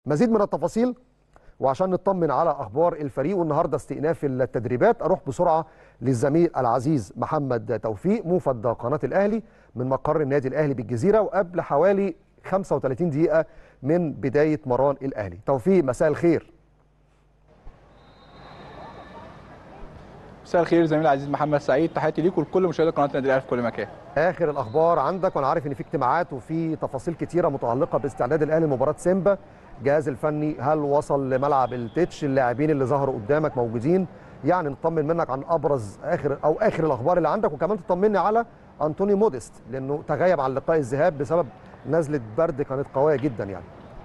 مزيد من التفاصيل وعشان نطمن على اخبار الفريق والنهارده استئناف التدريبات اروح بسرعه للزميل العزيز محمد توفيق موفد قناه الاهلي من مقر النادي الاهلي بالجزيره وقبل حوالي 35 دقيقه من بدايه مران الاهلي توفيق مساء الخير مساء الخير زميلي العزيز محمد سعيد تحياتي ليك ولكل مشاهدي قناه النادي الاهلي في كل مكان اخر الاخبار عندك وانا عارف ان في اجتماعات وفي تفاصيل كتيره متعلقه باستعداد الاهلي لمباراه سيمبا الجهاز الفني هل وصل لملعب التتش اللاعبين اللي ظهروا قدامك موجودين يعني نطمن منك عن ابرز اخر او اخر الاخبار اللي عندك وكمان تطمني على انتوني موديست لانه تغيب عن لقاء الذهاب بسبب نزله برد كانت قويه جدا يعني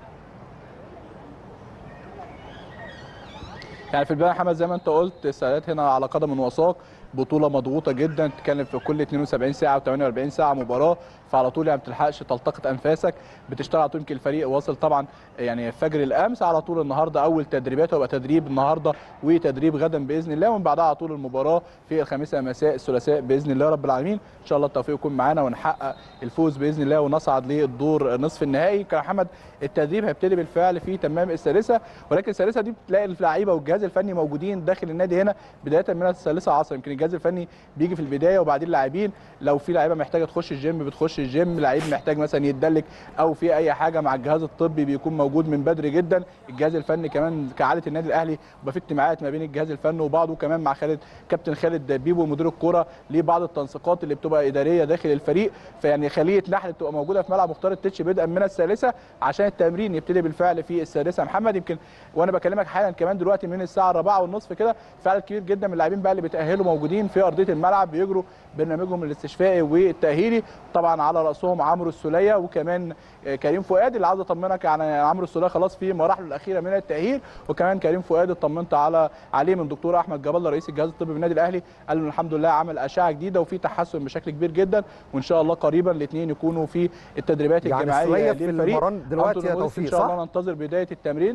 يعني في البدايه محمد زي ما انت قلت السعادات هنا على قدم وساق بطوله مضغوطه جدا تتكلم في كل 72 ساعه و48 ساعه مباراه فعلى طول يعني ما بتلحقش تلتقط انفاسك بتشتغل على طول يمكن الفريق واصل طبعا يعني فجر الامس على طول النهارده اول تدريبات ويبقى تدريب النهارده وتدريب غدا باذن الله ومن بعدها على طول المباراه في الخامسه مساء الثلاثاء باذن الله رب العالمين ان شاء الله التوفيق يكون معانا ونحقق الفوز باذن الله ونصعد للدور نصف النهائي كان محمد التدريب هيبتدي بالفعل في تمام الثالثه ولكن الثالثه دي بتلاقي اللعيبه والجهاز الفني موجودين داخل النادي هنا بدايه من الثالثه عصر يمكن الجهاز الفني بيجي في البدايه وبعدين اللاعبين لو في لعيبه محتاجه تخش الجيم بتخش الجيم لعيب محتاج مثلا يتدلك او في اي حاجه مع الجهاز الطبي بيكون موجود من بدري جدا الجهاز الفني كمان كعاده النادي الاهلي بيبقى في اجتماعات ما بين الجهاز الفني وبعضه كمان مع خالد كابتن خالد بيبو مدير الكوره ليه بعض التنسيقات اللي بتبقى اداريه داخل الفريق فيعني خليه نحل بتبقى موجوده في ملعب مختار التتش بدءا من الثالثه عشان التمرين يبتدي بالفعل في السادسه محمد يمكن وانا بكلمك حالا كمان دلوقتي من الساعه 4 والنصف كده في عدد كبير جدا من اللاعبين بقى اللي بيتاهلوا موجودين في ارضيه الملعب بيجروا برنامجهم الاستشفائي والتاهيلي طبعا على راسهم عمرو السوليه وكمان كريم فؤاد اللي عاوز اطمنك يعني عمرو السوليه خلاص في مراحله الاخيره من التاهيل وكمان كريم فؤاد اطمنت على عليه من دكتور احمد جاب الله رئيس الجهاز الطبي بالنادي الاهلي قال له الحمد لله عمل اشعه جديده وفي تحسن بشكل كبير جدا وان شاء الله قريبا الاثنين يكونوا في التدريبات يعني الجماعيه في المران دلوقتي يا توفيق ان شاء الله ننتظر بدايه التمرين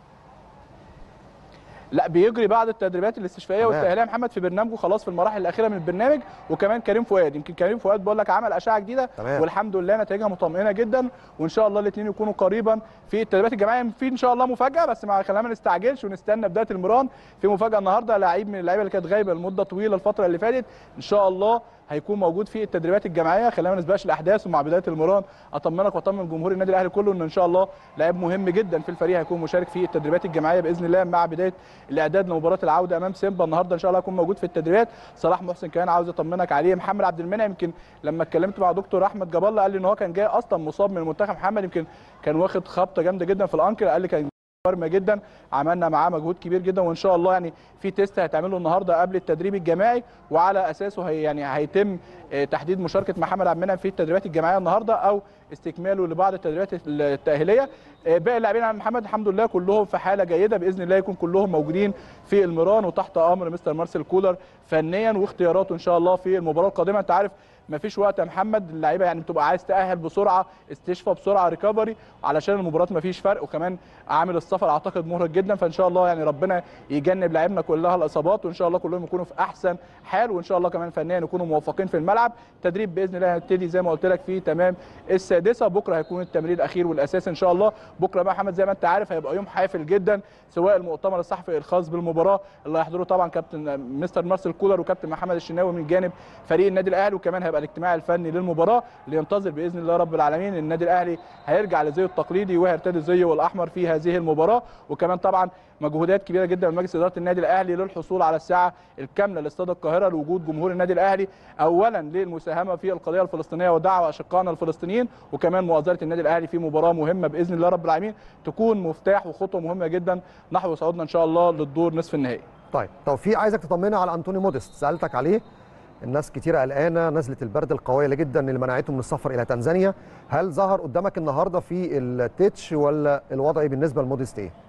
لا بيجري بعد التدريبات الاستشفائيه والتاهيليه محمد في برنامجه خلاص في المراحل الاخيره من البرنامج وكمان كريم فؤاد يمكن كريم فؤاد بقول لك عمل اشعه جديده تمام. والحمد لله نتائجها مطمئنه جدا وان شاء الله الاثنين يكونوا قريبا في التدريبات الجماعيه في ان شاء الله مفاجاه بس ما خلينا ما نستعجلش ونستنى بدايه المران في مفاجاه النهارده لعيب من اللعيبه اللي كانت غايبه لمده طويله الفتره اللي فاتت ان شاء الله هيكون موجود في التدريبات الجماعيه خلينا ما نسبقش الاحداث ومع بدايه المران اطمنك واطمن جمهور النادي الاهلي كله ان ان شاء الله لاعب مهم جدا في الفريق هيكون مشارك في التدريبات الجماعيه باذن الله مع بدايه الاعداد لمباراه العوده امام سيمبا النهارده ان شاء الله هيكون موجود في التدريبات صلاح محسن كمان عاوز اطمنك عليه محمد عبد المنعم يمكن لما اتكلمت مع دكتور احمد جاب الله قال لي ان هو كان جاي اصلا مصاب من المنتخب محمد يمكن كان واخد خبطه جامده جدا في الانكل قال لي كان مهمه جدا عملنا معاه مجهود كبير جدا وان شاء الله يعني في تيست هيتعمله النهارده قبل التدريب الجماعي وعلى اساسه هي يعني هيتم تحديد مشاركه محمد عبد المنعم في التدريبات الجماعيه النهارده او استكماله لبعض التدريبات التاهيليه باقي اللاعبين عن محمد الحمد لله كلهم في حاله جيده باذن الله يكون كلهم موجودين في المران وتحت امر مستر مارسيل كولر فنيا واختياراته ان شاء الله في المباراه القادمه انت عارف ما فيش وقت يا محمد اللعيبه يعني بتبقى عايز تاهل بسرعه استشفاء بسرعه ريكفري علشان المباراه ما فيش فرق وكمان عامل السفر اعتقد مرهق جدا فان شاء الله يعني ربنا يجنب لاعبنا كلها الاصابات وان شاء الله كلهم يكونوا في احسن حال وان شاء الله كمان فنيا يكونوا موفقين في الملعب تدريب باذن الله هنبتدي زي ما قلت لك في تمام السادسه بكره هيكون التمرين الاخير والاساس ان شاء الله بكره بقى محمد زي ما انت عارف هيبقى يوم حافل جدا سواء المؤتمر الصحفي الخاص بالمباراه اللي هيحضره طبعا كابتن مستر مارسيل كولر وكابتن محمد الشناوي من جانب فريق النادي الاهلي وكمان هيبقى الاجتماع الفني للمباراه اللي ينتظر باذن الله رب العالمين النادي الاهلي هيرجع لزيه التقليدي وهيرتدي زيه الاحمر في هذه المباراه وكمان طبعا مجهودات كبيره جدا من مجلس اداره النادي الاهلي للحصول على الساعه الكامله لاستاد القاهره لوجود جمهور النادي الاهلي اولا للمساهمه في القضيه الفلسطينيه ودعوه اشقائنا الفلسطينيين وكمان مؤازره النادي الاهلي في مباراه مهمه باذن الله رب العالمين تكون مفتاح وخطوه مهمه جدا نحو صعودنا ان شاء الله للدور نصف النهائي. طيب توفيق عايزك تطمنا على انتوني موديست سالتك عليه الناس كتير قلقانه نزله البرد القويه جدا اللي منعته من السفر الى تنزانيا هل ظهر قدامك النهارده في التتش ولا الوضع بالنسبه لموديست ايه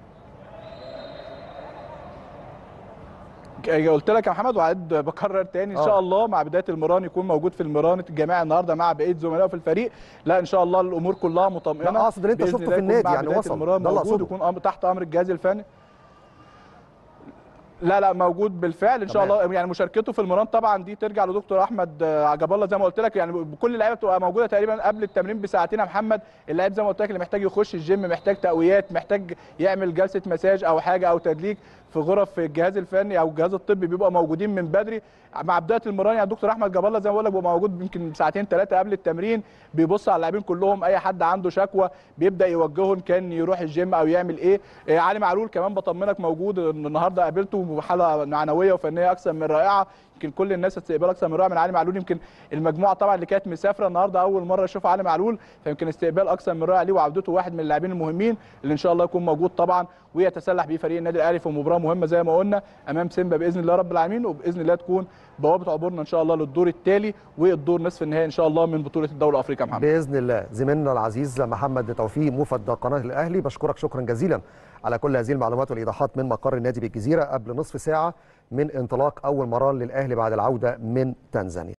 قلت لك يا محمد وعد بكرر تاني ان آه. شاء الله مع بدايه المران يكون موجود في المران الجماعي النهارده مع بقيه زملائه في الفريق لا ان شاء الله الامور كلها مطمئنه لا اقصد ان انت بإذن شفته الله في يكون النادي مع يعني بداية وصل المران ده اللي موجود اقصده يكون أمر تحت امر الجهاز الفني لا لا موجود بالفعل ان شاء تمام. الله يعني مشاركته في المران طبعا دي ترجع لدكتور احمد آه، عجب الله زي ما قلت لك يعني كل اللعيبه بتبقى موجوده تقريبا قبل التمرين بساعتين يا محمد اللاعب زي ما قلت لك اللي محتاج يخش الجيم محتاج تقويات محتاج يعمل جلسه مساج او حاجه او تدليك في غرف الجهاز الفني او الجهاز الطبي بيبقى موجودين من بدري مع بدايه المران يعني دكتور احمد جاب الله زي ما بقول لك بيبقى موجود يمكن ساعتين ثلاثه قبل التمرين بيبص على اللاعبين كلهم اي حد عنده شكوى بيبدا يوجهه إن كان يروح الجيم او يعمل ايه آه، علي معلول كمان بطمنك موجود النهارده قابلته بحاله معنويه وفنيه اكثر من رائعه يمكن كل الناس استقبال اكثر من رائع من علي معلول يمكن المجموعه طبعا اللي كانت مسافره النهارده اول مره اشوف علي معلول فيمكن استقبال اكثر من رائع ليه وعودته واحد من اللاعبين المهمين اللي ان شاء الله يكون موجود طبعا ويتسلح بيه فريق النادي الاهلي في مباراه مهمه زي ما قلنا امام سيمبا باذن الله رب العالمين وباذن الله تكون بوابه عبورنا ان شاء الله للدور التالي والدور نصف النهائي ان شاء الله من بطوله الدوري الافريقيه يا محمد باذن الله زميلنا العزيز محمد توفيق موفد قناه الاهلي بشكرك شكرا جزيلا على كل هذه المعلومات والايضاحات من مقر النادي بالجزيره قبل نصف ساعه من انطلاق اول مران للاهلي بعد العوده من تنزانيا